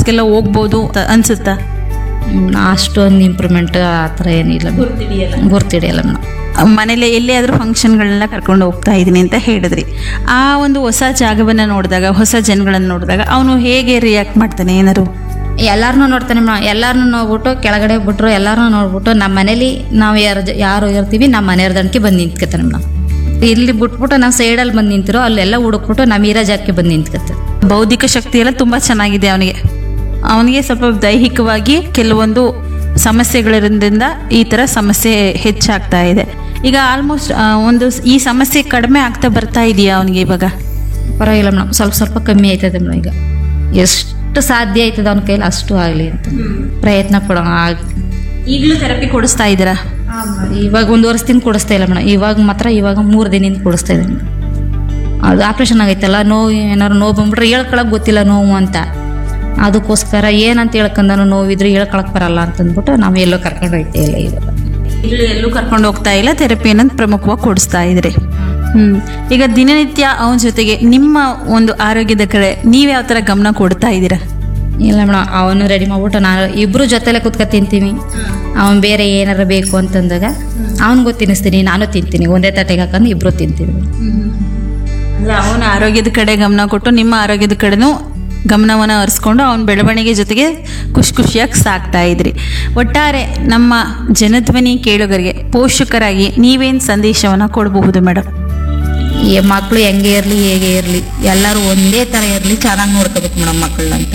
ಕ್ಲಾಸ್ಗೆಲ್ಲ ಹೋಗ್ಬೋದು ಅಂತ ಅನ್ಸುತ್ತಾ ಹ್ಮ್, ಅಷ್ಟೊಂದು ಇಂಪ್ರೂವ್ಮೆಂಟ್ ಆ ಥರ ಏನಿಲ್ಲ ಗುರ್ತಿಡಿಯಲ್ಲ ಮೇಡಮ್ ಮನೇಲಿ ಎಲ್ಲಿ ಆದರೂ ಫಂಕ್ಷನ್ಗಳನ್ನ ಕರ್ಕೊಂಡು ಹೋಗ್ತಾ ಇದ್ದೀನಿ ಅಂತ ಹೇಳಿದ್ರಿ ಆ ಒಂದು ಹೊಸ ಜಾಗವನ್ನು ನೋಡಿದಾಗ ಹೊಸ ಜನಗಳನ್ನು ನೋಡಿದಾಗ ಅವನು ಹೇಗೆ ರಿಯಾಕ್ಟ್ ಮಾಡ್ತಾನೆ ಏನಾರು ಎಲ್ಲಾರನ್ನೂ ನೋಡ್ತಾನೆ ಮೇಡಮ್ ಎಲ್ಲಾರನ್ನೂ ನೋಡ್ಬಿಟ್ಟು ಕೆಳಗಡೆ ಬಿಟ್ರು ಎಲ್ಲಾರನ್ನೂ ನೋಡ್ಬಿಟ್ಟು ನಮ್ಮ ಮನೇಲಿ ನಾವು ಯಾರು ಜ- ಯಾರು ಇರ್ತೀವಿ ನಮ್ಮ ಮನೆಯವ್ರ ದಣಕ್ಕೆ ಬಂದು ನಿಂತ್ಕೊತಾನೆ ಮೇಡಮ್ ಇಲ್ಲಿ ಬಿಟ್ಬಿಟ್ಟು ನಾವು ಸೈಡಲ್ಲಿ ಬಂದು ನಿಂತಿರೋ ಅಲ್ಲೆಲ್ಲ ಹುಡುಕ್ಬಿಟ್ಟು ನಮ್ಮ ಇರೋ ಜಾಗಕ್ಕೆ ಬಂದು ನಿಂತ್ಕೊತಾನೆ ಬೌದ್ಧಿಕ ಶಕ್ತಿ ಎಲ್ಲ ತುಂಬ ಚೆನ್ನಾಗಿದೆ ಅವನಿಗೆ ಅವನಿಗೆ ಸ್ವಲ್ಪ ದೈಹಿಕವಾಗಿ ಕೆಲವೊಂದು ಸಮಸ್ಯೆಗಳಿರೋದ್ರಿಂದ ಈ ಥರ ಸಮಸ್ಯೆ ಹೆಚ್ಚಾಗ್ತಾ ಇದೆ ಈಗ ಆಲ್ಮೋಸ್ಟ್ ಒಂದು ಸ್- ಈ ಸಮಸ್ಯೆ ಕಡಿಮೆ ಆಗ್ತಾ ಬರ್ತಾ ಇದೆಯಾ ಅವನಿಗೆ ಇವಾಗ ಪರವಾಗಿಲ್ಲ ಮೇಡಮ್ ಸ್ವಲ್ಪ ಸ್ವಲ್ಪ ಕಮ್ಮಿ ಆಯ್ತದೆ ಮೇಡಮ್ ಈಗ ಎಷ್ಟು ಸಾಧ್ಯ ಆಯ್ತದ ಅವನ ಕೈಲಿ ಅಷ್ಟು ಆಗಲಿ ಅಂತ ಪ್ರಯತ್ನ ಪಡೋ ಆಗ್- ಈಗಲೂ ಥೆರಪಿ ಕೊಡಿಸ್ತಾ ಇದ್ದೀರಾ ಇವಾಗ ಒಂದು ವರ್ಷದಿಂದ ಕೊಡಿಸ್ತಾ ಇಲ್ಲ ಮೇಡಮ್ ಇವಾಗ ಮಾತ್ರ ಇವಾಗ ಮೂರು ದಿನದಿಂದ ಕೊಡಿಸ್ತಾ ಇದ್ದೀನಿ ಅದು ಆಪ್ರೇಷನ್ ಆಗೈತಲ್ಲ ನೋವು ಏನಾರು ನೋವು ಬಂದ್ಬಿಟ್ರೆ ಹೇಳ್ಕೊಳಕ್ ಗೊತ್ತಿಲ್ಲ ನೋವು ಅಂತ ಅದಕ್ಕೋಸ್ಕರ ಏನಂತ ಹೇಳ್ಕೊಂಡನು ನೋವಿದ್ರೆ ಹೇಳ್ಕೊಳಕ್ ಬರಲ್ಲ ಅಂತಂದ್ಬಿಟ್ಟು ನಾವು ಎಲ್ಲೋ ಕರ್ಕೊಂಡು ಹೋಯ್ತೇ ಇಲ್ಲ ಇವಾಗ ಈಗಲೂ ಎಲ್ಲೂ ಕರ್ಕೊಂಡು ಹೋಗ್ತಾ ಇಲ್ಲ ಥೆರಪಿಯನ್ನು ಪ್ರಮುಖವಾಗಿ ಕೊಡಿಸ್ತಾ ಇದ್ರಿ ಹ್ಮ್ ಈಗ ದಿನನಿತ್ಯ ಅವನ ಜೊತೆಗೆ ನಿಮ್ಮ ಒಂದು ಆರೋಗ್ಯದ ಕಡೆ ನೀವು ಯಾವ ಥರ ಗಮನ ಕೊಡ್ತಾ ಇದ್ದೀರಾ ಇಲ್ಲ ಮೇಡಮ್ ಅವನು ರೆಡಿ ಮಾಡ್ಬಿಟ್ಟು ನಾನು ಇಬ್ರು ಜೊತೆಲೆ ಕುತ್ಕೊ ತಿಂತೀವಿ ಅವನು ಬೇರೆ ಏನಾರ ಬೇಕು ಅಂತಂದಾಗ ಅವ್ನಿಗೂ ತಿನ್ನಿಸ್ತೀನಿ ನಾನು ತಿಂತೀನಿ ಒಂದೇ ತಟ್ಟೆಗೆ ಹಾಕೊಂಡು ಇಬ್ರು ತಿಂತೀವಿ ಅಂದ್ರೆ ಅವನ ಆರೋಗ್ಯದ ಕಡೆ ಗಮನ ಕೊಟ್ಟು ನಿಮ್ಮ ಆರೋಗ್ಯದ ಕಡೆನೂ ಗಮನವನ್ನು ಹರಿಸ್ಕೊಂಡು ಅವನ ಬೆಳವಣಿಗೆ ಜೊತೆಗೆ ಖುಷಿ ಖುಷಿಯಾಗಿ ಸಾಕ್ತಾ ಇದ್ರಿ ಒಟ್ಟಾರೆ ನಮ್ಮ ಜನಧ್ವನಿ ಕೇಳುಗರಿಗೆ ಪೋಷಕರಾಗಿ ನೀವೇನು ಸಂದೇಶವನ್ನು ಕೊಡಬಹುದು ಮೇಡಮ್ ಈ ಮಕ್ಕಳು ಹೆಂಗೆ ಇರಲಿ ಹೇಗೆ ಇರಲಿ ಎಲ್ಲರೂ ಒಂದೇ ಥರ ಇರಲಿ ಚೆನ್ನಾಗಿ ನೋಡ್ಕೋಬೇಕು ಮೇಡಮ್ ಮಕ್ಕಳನ್ನ ಅಂತ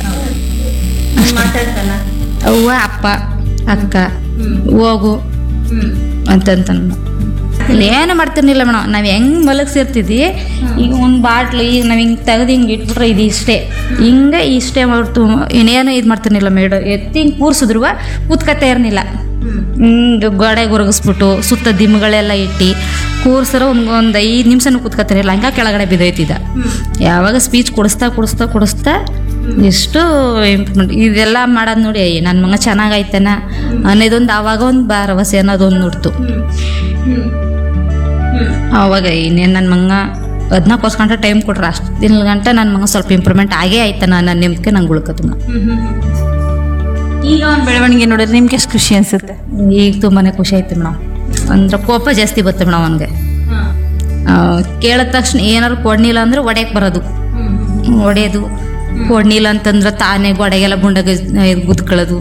ಅವ್ವ ಅಪ್ಪ ಅಕ್ಕ ಹೋಗು ಅಂತಂತ ಏನು ಮಾಡ್ತಿರ್ಲಿಲ್ಲ ಮೇಡಮ್ ನಾವು ಹೆಂಗೆ ಮಲಗಿಸಿರ್ತಿದ್ವಿ ಈಗ ಒಂದು ಬಾಟ್ಲು ಈಗ ನಾವು ಹಿಂಗೆ ತೆಗೆದು ಹಿಂಗೆ ಇಟ್ಬಿಟ್ರೆ ಇದು ಇಷ್ಟೇ ಹಿಂಗೆ ಇಷ್ಟೇ ಮಾಡ್ತು ಇನ್ನೇನು ಇದು ಮಾಡ್ತಿರ್ಲಿಲ್ಲ ಮೇಡ ಎತ್ತಿ ಹಿಂಗೆ ಕೂರ್ಸಿದ್ರು ಕೂತ್ಕತ್ತೆ ಇರ್ನಿಲ್ಲ ಹಿಂಗೆ ಗೋಡೆ ಗುರಗಿಸ್ಬಿಟ್ಟು ಸುತ್ತ ದಿಮ್ಮಗಳೆಲ್ಲ ಇಟ್ಟು ಕೂರ್ಸರ ಒಂದು ಒಂದು ಐದು ನಿಮಿಷನೂ ಕೂತ್ಕತ್ತಿರಲಿಲ್ಲ ಹಂಗೆ ಕೆಳಗಡೆ ಬಿದ್ದೋಯ್ತಿದ್ದ ಯಾವಾಗ ಸ್ಪೀಚ್ ಕೊಡಿಸ್ತಾ ಕೊಡಿಸ್ತಾ ಕೊಡಿಸ್ತಾ ಎಷ್ಟು ಇಂಪ್ರೂವ್ಮೆಂಟ್ ಇದೆಲ್ಲ ಮಾಡೋದು ನೋಡಿ ಅಯ್ಯ ನನ್ನ ಮಗ ಚೆನ್ನಾಗೈತನ ಅನ್ನೋದೊಂದು ಆವಾಗ ಒಂದು ಭರವಸೆ ಅನ್ನೋದೊಂದು ನುಡ್ತು ಆವಾಗ ಇನ್ನೇನು ನನ್ನ ಮಗ ಹದಿನಾಲ್ಕು ವರ್ಷ ಗಂಟೆ ಟೈಮ್ ಕೊಟ್ರೆ ಅಷ್ಟು ದಿನ ಗಂಟೆ ನನ್ನ ಮಗ ಸ್ವಲ್ಪ ಇಂಪ್ರೂವ್ಮೆಂಟ್ ಆಗೇ ಆಯ್ತಾನ ನನ್ನ ನಿಮ್ಗೆ ನಂಗೆ ಉಳ್ಕತ್ತು ಈಗ ಅವನ ಬೆಳವಣಿಗೆ ನೋಡಿದ್ರೆ ನಿಮ್ಗೆ ಎಷ್ಟು ಖುಷಿ ಅನ್ಸುತ್ತೆ ಈಗ ತುಂಬಾನೇ ಖುಷಿ ಆಯ್ತು ಮೇಡಮ್ ಅಂದ್ರೆ ಕೋಪ ಜಾಸ್ತಿ ಬರುತ್ತೆ ಮೇಡಮ್ ಅವನಿಗೆ ಕೇಳಿದ ತಕ್ಷಣ ಏನಾರು ಕೊಡ್ನಿಲ್ಲ ಅಂದ್ರೆ ಒಡೆಯಕ್ಕೆ ಬರೋದು ಒಡೆಯೋದು ಕೊಡ್ನಿಲ್ಲ ಅಂತಂದ್ರೆ ತಾನೇ ಗೋಡೆಗೆಲ್ಲ ಬುಂಡಗ ಗುದ್ಕೊಳ್ಳೋದು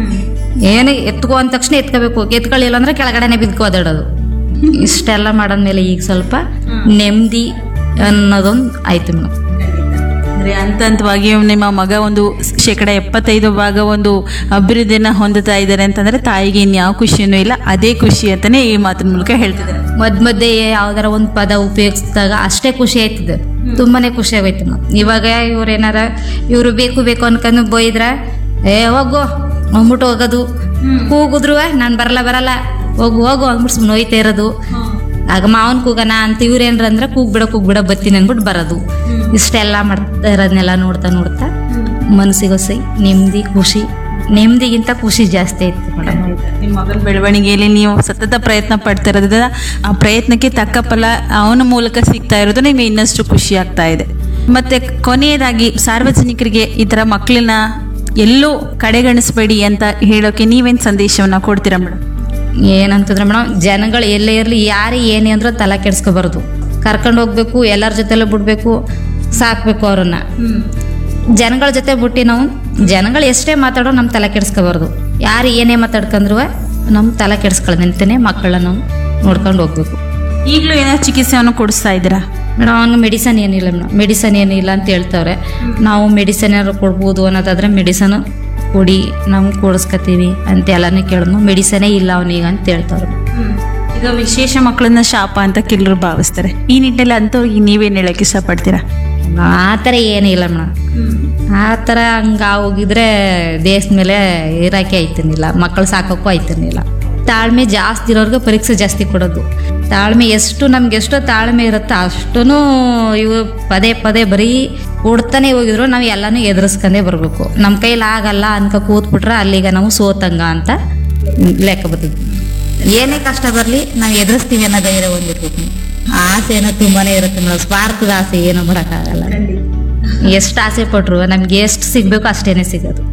ಏನು ಎತ್ಕೋ ಅಂದ ತಕ್ಷಣ ಎತ್ಕೋಬೇಕು ಎತ್ಕೊಳ್ಳಿಲ್ಲ ಅಂದ್ರೆ ಕೆಳಗಡೆನೆ ಬಿದ್ಕೊ ಓದಾಡೋದು ಇಷ್ಟೆಲ್ಲ ಮಾಡಾದ್ಮೇಲೆ ಈಗ ಸ್ವಲ್ಪ ನೆಮ್ಮದಿ ಅನ್ನೋದೊಂದು ಆಯ್ತು ಮೇಡಮ್ ಅಂದ್ರೆ ಹಂತ ಹಂತವಾಗಿ ನಿಮ್ಮ ಮಗ ಒಂದು ಶೇಕಡ ಎಪ್ಪತ್ತೈದು ಭಾಗ ಒಂದು ಅಭಿವೃದ್ಧಿಯನ್ನ ಹೊಂದುತ್ತಾ ಇದ್ದಾರೆ ಅಂತಂದ್ರೆ ತಾಯಿಗೆ ಇನ್ಯಾವ ಖುಷಿನೂ ಇಲ್ಲ ಅದೇ ಖುಷಿ ಅಂತಾನೆ ಈ ಮಾತಿನ ಮೂಲಕ ಹೇಳ್ತಿದ್ದಾರೆ ಮದ್ ಮಧ್ಯೆ ಯಾವ್ದಾರ ಒಂದು ಪದ ಉಪಯೋಗಿಸಿದಾಗ ಅಷ್ಟೇ ಖುಷಿ ಆಯ್ತದೆ ತುಂಬಾನೇ ಖುಷಿ ಆಗೋಯ್ತು ನಾವು ಇವಾಗ ಇವ್ರು ಏನಾರ ಇವರು ಬೇಕು ಬೇಕು ಅನ್ಕೊಂಡು ಬೈದ್ರ ಏ ಹೋಗು ಅಂದ್ಬಿಟ್ಟು ಹೋಗೋದು ಕೂಗಿದ್ರು ನಾನು ಬರಲ್ಲ ಬರಲ್ಲ ಹೋಗು ಹೋಗು ಅಂದ್ಬಿಟ್ಟು ಸುಮ್ಮನೆ ಹೋಯ್ತಾ ಇರೋದು ಆಗ ಮಾವನ್ ಕೂಗನ ಅಂತ ಇವ್ರೇನ್ರ ಅಂದ್ರೆ ಕೂಗ್ಬಿಡ ಕೂಗ್ಬಿಡ ಬತ್ತೀನಿ ಅಂದ್ಬಿಟ್ಟು ಬರೋದು ಇಷ್ಟೆಲ್ಲ ಮಾಡ್ತಾ ಇರೋದನ್ನೆಲ್ಲ ನೋಡ್ತಾ ನೋಡ್ತಾ ಮನಸ್ಸಿಗೆ ಸೈ ನೆಮ್ಮದಿ ಖುಷಿ ನೆಮ್ಮದಿಗಿಂತ ಖುಷಿ ಜಾಸ್ತಿ ಆಯ್ತು ಮೇಡಮ್ ನಿಮ್ಮ ಮಗನ ಬೆಳವಣಿಗೆಯಲ್ಲಿ ನೀವು ಸತತ ಪ್ರಯತ್ನ ಪಡ್ತಾ ಇರೋದ್ರಿಂದ ಆ ಪ್ರಯತ್ನಕ್ಕೆ ತಕ್ಕ ಫಲ ಅವನ ಮೂಲಕ ಸಿಗ್ತಾ ಇರೋದು ನಿಮಗೆ ಇನ್ನಷ್ಟು ಖುಷಿ ಆಗ್ತಾ ಇದೆ ಮತ್ತೆ ಕೊನೆಯದಾಗಿ ಸಾರ್ವಜನಿಕರಿಗೆ ಈ ಥರ ಮಕ್ಕಳನ್ನ ಎಲ್ಲೂ ಕಡೆಗಣಿಸಬೇಡಿ ಅಂತ ಹೇಳೋಕೆ ನೀವೇನು ಸಂದೇಶವನ್ನ ಕೊಡ್ತೀರಾ ಮೇಡಮ್ ಏನಂತಂದ್ರೆ ಮೇಡಮ್ ಜನಗಳು ಎಲ್ಲೇ ಇರಲಿ ಯಾರೇ ಏನೇ ಅಂದ್ರೂ ತಲೆ ಕೆಡಿಸ್ಕೋಬಾರ್ದು ಕರ್ಕೊಂಡು ಹೋಗ್ಬೇಕು ಎಲ್ಲರ ಜೊತೆಲ್ಲ ಬಿಡ್ಬೇಕು ಸಾಕ್ಬೇಕು ಅವ್ರನ್ನ ಜನಗಳ ಜೊತೆ ಬಿಟ್ಟು ನಾವು ಜನಗಳು ಎಷ್ಟೇ ಮಾತಾಡೋ ನಮ್ಮ ತಲೆ ಕೆಡಿಸ್ಕೋಬಾರ್ದು ಯಾರು ಏನೇ ಮಾತಾಡ್ಕೊಂಡ್ರು ನಮ್ಮ ತಲೆ ಕೆಡಿಸ್ಕೊಳ್ಳೋದಂತಾನೆ ಮಕ್ಕಳನ್ನ ನಾವು ನೋಡ್ಕೊಂಡು ಹೋಗ್ಬೇಕು ಈಗಲೂ ಏನಾದ್ರು ಚಿಕಿತ್ಸೆಯನ್ನು ಕೊಡಿಸ್ತಾ ಇದ್ದೀರಾ ಮೇಡಮ್ ಅವ್ನಿಗೆ ಮೆಡಿಸನ್ ಏನಿಲ್ಲ ಮೇಡಮ್ ಮೆಡಿಸನ್ ಏನಿಲ್ಲ ಅಂತ ಹೇಳ್ತವ್ರೆ ನಾವು ಮೆಡಿಸನ್ ಏನಾದ್ರು ಕೊಡ್ಬೋದು ಅನ್ನೋದಾದ್ರೆ ಮೆಡಿಸನ್ ಕೊಡಿ ನಾವು ಕೊಡಿಸ್ಕೊತೀವಿ ಅಂತ ಎಲ್ಲಾನು ಕೇಳಿದ್ನು ಮೆಡಿಸನೇ ಇಲ್ಲ ಅವನಿಗೆ ಅಂತ ಹೇಳ್ತವ್ರೆ ಈಗ ವಿಶೇಷ ಮಕ್ಕಳನ್ನ ಶಾಪ ಅಂತ ಕೆಲವರು ಭಾವಿಸ್ತಾರೆ ಈ ನಿಟ್ಟಿನಲ್ಲಿ ಅಂಥವ್ರಿಗೆ ನೀವೇನು ಹೇಳಕ್ಕೆ ಇಷ್ಟಪಡ್ತೀರಾ ಆ ಥರ ಏನಿಲ್ಲ ಮೇಡಮ್ ಆ ಥರ ಹಂಗೆ ಹೋಗಿದ್ರೆ ದೇಶದ ಮೇಲೆ ಇರೋಕೆ ಆಯ್ತಿರ್ಲಿಲ್ಲ ಮಕ್ಕಳು ಸಾಕೋಕ್ಕೂ ಆಯ್ತಿರ್ಲಿಲ್ಲ ತಾಳ್ಮೆ ಜಾಸ್ತಿ ಇರೋರ್ಗೆ ಪರೀಕ್ಷೆ ಜಾಸ್ತಿ ಕೊಡೋದು ತಾಳ್ಮೆ ಎಷ್ಟು ನಮ್ಗೆ ಎಷ್ಟೋ ತಾಳ್ಮೆ ಇರುತ್ತೋ ಅಷ್ಟೂ ಇವು ಪದೇ ಪದೇ ಬರೀ ಕೊಡ್ತಾನೆ ಹೋಗಿದ್ರು ನಾವು ಎಲ್ಲನೂ ಎದುರಿಸ್ಕೊಂಡೇ ಬರಬೇಕು ನಮ್ಮ ಕೈಲಿ ಆಗಲ್ಲ ಅನ್ಕ ಕೂತ್ಬಿಟ್ರೆ ಅಲ್ಲಿಗೆ ನಾವು ಸೋತಂಗ ಅಂತ ಲೆಕ್ಕ ಬರ್ತದೆ ಏನೇ ಕಷ್ಟ ಬರಲಿ ನಾವು ಎದುರಿಸ್ತೀವಿ ಅನ್ನೋ ಧೈರ್ಯ ಹೊಂದಿರ್ಬೇಕು ಆಸೆ ಏನೋ ತುಂಬಾನೇ ಇರುತ್ತೆ ಮೇಡಮ್ ಸ್ವಾರ್ಥದ ಆಸೆ ಏನೋ ಮಾಡೋಕ್ಕಾಗಲ್ಲ ಎಷ್ಟು ಆಸೆ ಪಟ್ರು ನಮ್ಗೆ ಎಷ್ಟು ಸಿಗ್ಬೇಕು ಅಷ್ಟೇನೆ ಸಿಗೋದು